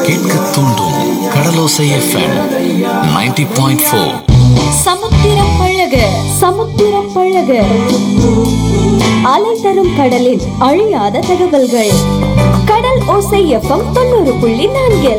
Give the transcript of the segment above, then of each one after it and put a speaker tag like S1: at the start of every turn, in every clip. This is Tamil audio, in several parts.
S1: கேட்க தூண்டும் கடலோசை எஃப்எம் 90.4 பாயிண்ட் ஃபோர்
S2: சமுத்திரம் பழக சமுத்திரம் பழக அலை தரும் கடலில் அழியாத தகவல்கள் கடல் ஓசை எஃப்எம் தொண்ணூறு புள்ளி நான்கில்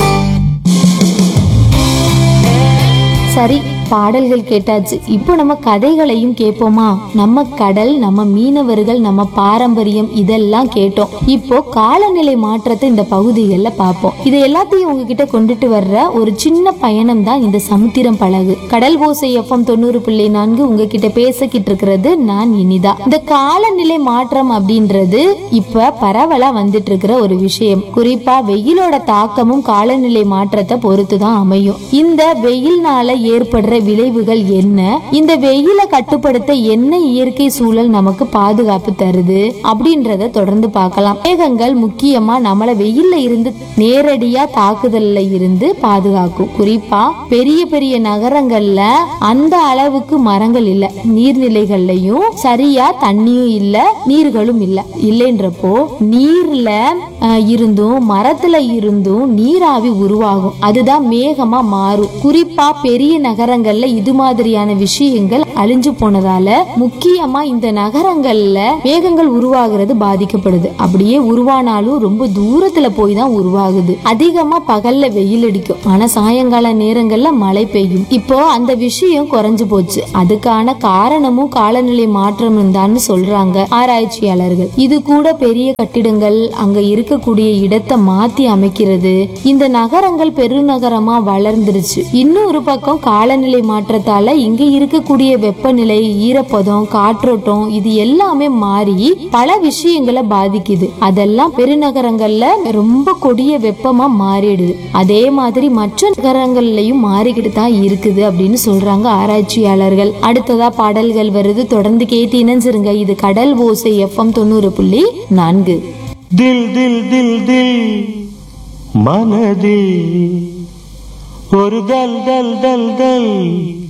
S3: சரி பாடல்கள் கேட்டாச்சு இப்போ நம்ம கதைகளையும் கேட்போமா நம்ம கடல் நம்ம மீனவர்கள் நம்ம பாரம்பரியம் இதெல்லாம் கேட்டோம் இப்போ காலநிலை மாற்றத்தை இந்த பகுதிகளில் பார்ப்போம் இதை எல்லாத்தையும் உங்ககிட்ட கொண்டுட்டு வர்ற ஒரு சின்ன பயணம் தான் இந்த சமுத்திரம் படகு கடல் ஓசை எஃப்எம் தொண்ணூறு புள்ளி நான்கு உங்ககிட்ட பேசிக்கிட்டு இருக்கிறது நான் இனிதா இந்த காலநிலை மாற்றம் அப்படின்றது இப்ப பரவலா வந்துட்டு இருக்கிற ஒரு விஷயம் குறிப்பா வெயிலோட தாக்கமும் காலநிலை மாற்றத்தை பொறுத்து தான் அமையும் இந்த வெயில்னால ஏற்படுற விளைவுகள் என்ன இந்த வெயிலை கட்டுப்படுத்த என்ன இயற்கை சூழல் நமக்கு பாதுகாப்பு தருது அப்படின்றத தொடர்ந்து பார்க்கலாம் மேகங்கள் முக்கியமா நம்மள வெயில்ல இருந்து நேரடியா தாக்குதல்ல இருந்து பாதுகாக்கும் குறிப்பா பெரிய பெரிய நகரங்கள்ல அந்த அளவுக்கு மரங்கள் இல்ல நீர்நிலைகள்லயும் சரியா தண்ணியும் இல்ல நீர்களும் இல்ல இல்லைன்றப்போ நீர்ல அஹ், இருந்தும் மரத்துல இருந்தும் நீராவி உருவாகும் அதுதான் மேகமா மாறும் குறிப்பா பெரிய நகரங்கள்ல இது மாதிரியான விஷயங்கள் அழிஞ்சு போனதால முக்கியமா இந்த நகரங்கள்ல மேகங்கள் உருவாகிறது பாதிக்கப்படுது அப்படியே உருவானாலும் ரொம்ப தூரத்துல போய் தான் உருவாகுது அதிகமா பகல்ல வெயில் அடிக்கும் ஆனா சாயங்கால நேரங்கள்ல மழை பெய்யும் இப்போ அந்த விஷயம் குறைஞ்சு போச்சு அதுக்கான காரணமும் காலநிலை மாற்றம் தான் சொல்றாங்க ஆராய்ச்சியாளர்கள் இது கூட பெரிய கட்டிடங்கள் அங்க இருக்கக்கூடிய இடத்தை மாத்தி அமைக்கிறது இந்த நகரங்கள் பெருநகரமா வளர்ந்துருச்சு இன்னொரு பக்கம் காலநிலை மாற்றத்தால இங்க இருக்கக்கூடிய வெப்பநிலை ஈரப்பதம் காற்றோட்டம் இது எல்லாமே மாறி பல விஷயங்களை பாதிக்குது அதெல்லாம் பெருநகரங்கள்ல ரொம்ப கொடிய வெப்பமா மாறிடுது அதே மாதிரி மற்ற நகரங்கள்லயும் மாறிக்கிட்டு தான் இருக்குது அப்படின்னு சொல்றாங்க ஆராய்ச்சியாளர்கள் அடுத்ததா பாடல்கள் வருது தொடர்ந்து கேட்டு இணைஞ்சிருங்க இது கடல் ஓசை எஃப்எம் தொண்ணூறு புள்ளி நான்கு
S4: ദിൽ ദിൽ ദിൽ ദിൽ മനതിൽ ഒരു ദൽ ദൽ ദൽ ദൽ